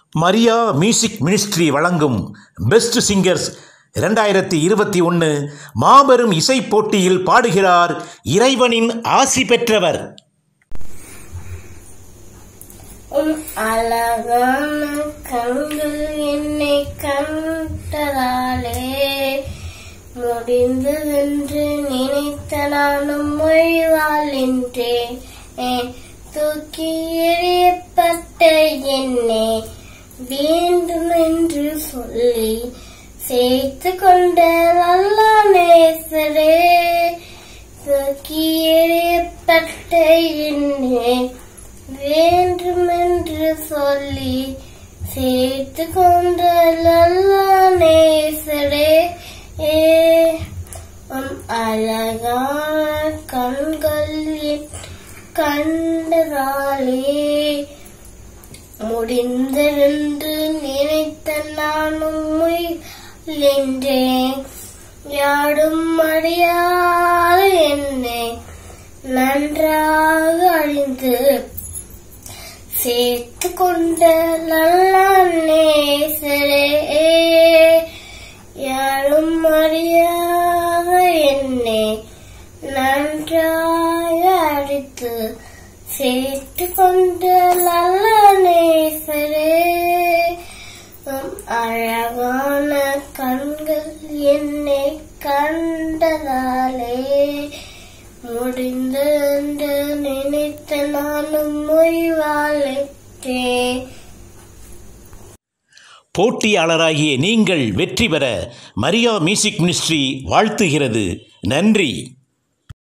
Maria music ministry வழங்கும் best singers இரண்டாயிரத்தி இருபத்தி ஒன்று மாபெரும் இசைப் போட்டியில் பாடுகிறார் இறைவனின் ஆசி பெற்றவர் உன் அழகான கண்கள் என்னை கண்டதாலே முடிந்ததென்று நினைத்த நானும் மொழிவாழ்கின்றேன் தூக்கி எறியப்பட்ட என்னை வேண்டும் என்று சொல்லி சேர்த்து கொண்ட நல்ல நேசரே தூக்கி எறியப்பட்ட என்னை வேண்டுமென்று சொல்லி சேர்த்து கொண்ட நல்ல நேசரே ஏ உன் அழகான கண்கள் என் கண்டதாலே முடிந்ததென்று நினைத்த நானும் முயன்றேன் யாடும் அறியாத என்னை நன்றாக அறிந்து சேர்த்து கொண்ட நல்ல நேசரே யாரும் அறியாத என்னை நன்றாக அடித்து சேர்த்து கொண்ட நல்ல நேசரே உம் அழகான கண்கள் என்னை கண்டதாலே முடிந்து என்று நினைத்த நானும் மொய்வாழைத்தேன் போட்டியாளராகிய நீங்கள் வெற்றி பெற மரியா மியூசிக் மினிஸ்ட்ரி வாழ்த்துகிறது நன்றி